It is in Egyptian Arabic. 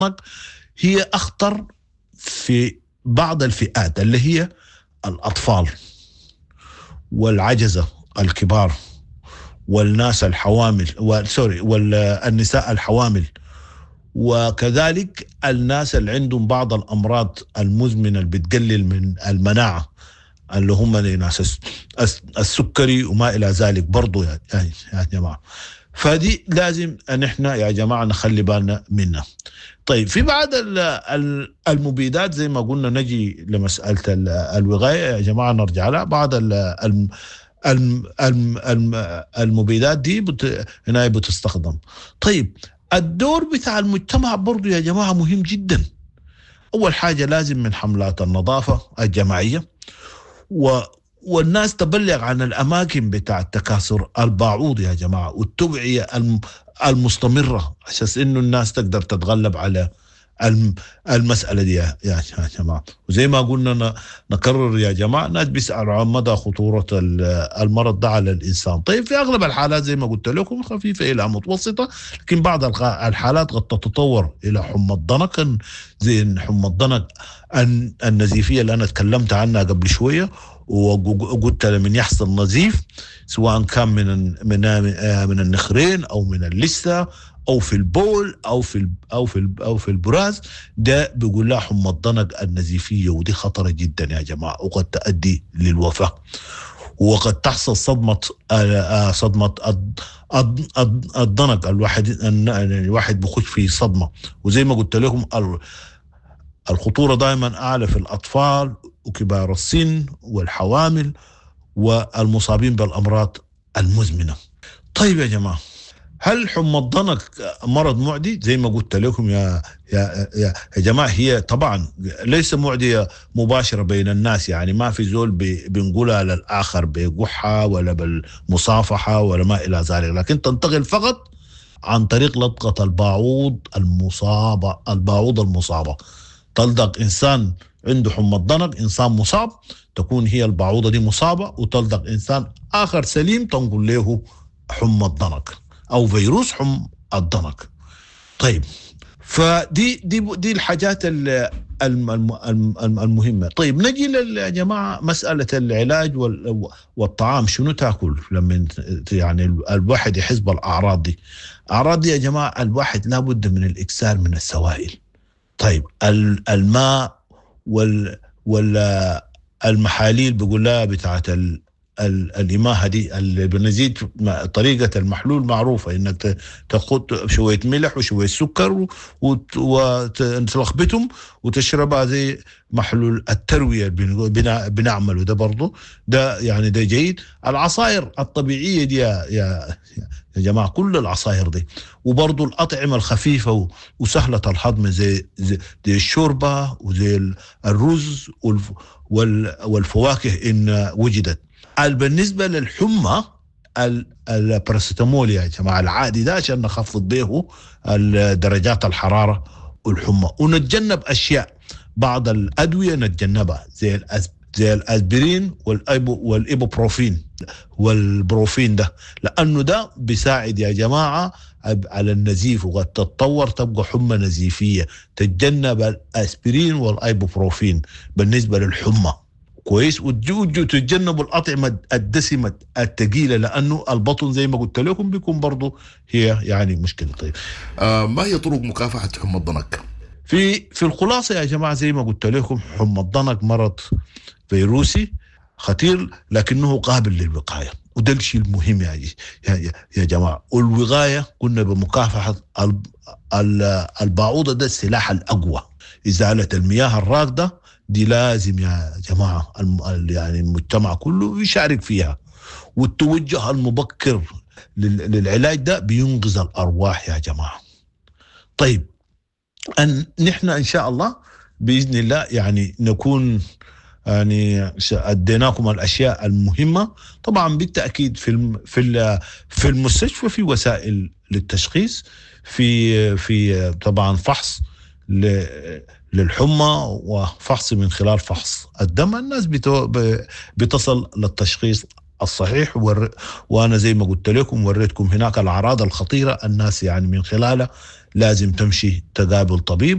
هي اخطر في بعض الفئات اللي هي الاطفال والعجزه الكبار والناس الحوامل سوري والنساء الحوامل وكذلك الناس اللي عندهم بعض الامراض المزمنه اللي بتقلل من المناعه اللي هم ناس السكري وما الى ذلك برضه يا, يا جماعه فدي لازم ان احنا يا جماعه نخلي بالنا منها طيب في بعض المبيدات زي ما قلنا نجي لمساله الوقايه يا جماعه نرجع لها بعض المبيدات دي بت... هنا بتستخدم طيب الدور بتاع المجتمع برضو يا جماعة مهم جدا أول حاجة لازم من حملات النظافة الجماعية و والناس تبلغ عن الأماكن بتاع تكاثر الباعوض يا جماعة والتوعية المستمرة عشان إنه الناس تقدر تتغلب على المسألة دي يا جماعة وزي ما قلنا نكرر يا جماعة ناس بيسألوا عن مدى خطورة المرض ده على الإنسان طيب في أغلب الحالات زي ما قلت لكم خفيفة إلى متوسطة لكن بعض الحالات قد تتطور إلى حمى الضنك زي حمى الضنك النزيفية اللي أنا تكلمت عنها قبل شوية وقلت من يحصل نزيف سواء كان من من من النخرين او من اللثه او في البول او في او في او في البراز ده بيقول لها حمى الضنك النزيفيه ودي خطره جدا يا جماعه وقد تؤدي للوفاه وقد تحصل صدمه صدمه الضنك الواحد الواحد بيخش في صدمه وزي ما قلت لكم الخطوره دائما اعلى في الاطفال وكبار السن والحوامل والمصابين بالامراض المزمنه. طيب يا جماعه هل حمى الضنك مرض معدي زي ما قلت لكم يا يا يا, يا جماعه هي طبعا ليس معديه مباشره بين الناس يعني ما في زول بنقولها للاخر بقحه ولا بالمصافحه ولا ما الى ذلك لكن تنتقل فقط عن طريق لطقه الباعوض المصابه الباعوض المصابه تلدق انسان عنده حمى الضنك انسان مصاب تكون هي البعوضه دي مصابه وتلدق انسان اخر سليم تنقل له حمى الضنك او فيروس حمى الضنك طيب فدي دي دي الحاجات المهمه طيب نجي يا جماعه مساله العلاج والطعام شنو تاكل لما يعني الواحد يحس بالاعراض دي الاعراض دي يا جماعه الواحد لابد من الاكثار من السوائل طيب الماء وال وال المحاليل بقول لها بتاعت ال الإماهة دي اللي بنزيد طريقة المحلول معروفة إنك تاخد شوية ملح وشوية سكر وتلخبطهم وتشربها زي محلول التروية بنعمله ده برضه ده يعني ده جيد العصائر الطبيعية دي يا, يا, يا جماعة كل العصائر دي وبرضه الأطعمة الخفيفة وسهلة الهضم زي, زي, زي الشوربة وزي الرز والفواكه إن وجدت بالنسبه للحمى الباراسيتامول يا جماعه العادي ده عشان نخفض به درجات الحراره والحمى ونتجنب اشياء بعض الادويه نتجنبها زي الأز... زي الاسبرين والايبو والايبوبروفين والبروفين ده لانه ده بيساعد يا جماعه على النزيف وقد تتطور تبقى حمى نزيفيه تتجنب الاسبرين والايبوبروفين بالنسبه للحمى كويس وتجوا تتجنبوا الاطعمه الدسمه الثقيله لانه البطن زي ما قلت لكم بيكون برضه هي يعني مشكله طيب آه ما هي طرق مكافحه حمى الضنك؟ في في الخلاصه يا جماعه زي ما قلت لكم حمى الضنك مرض فيروسي خطير لكنه قابل للوقايه وده الشيء المهم يا, يا, يا جماعه والوقايه قلنا بمكافحه البعوضه ده السلاح الاقوى ازاله المياه الراكده دي لازم يا جماعة يعني المجتمع كله يشارك فيها والتوجه المبكر للعلاج ده بينقذ الأرواح يا جماعة طيب أن نحن إن شاء الله بإذن الله يعني نكون يعني اديناكم الاشياء المهمه طبعا بالتاكيد في في في المستشفى في وسائل للتشخيص في في طبعا فحص للحمى وفحص من خلال فحص الدم الناس بتصل للتشخيص الصحيح ور... وانا زي ما قلت لكم وريتكم هناك الاعراض الخطيره الناس يعني من خلالها لازم تمشي تقابل طبيب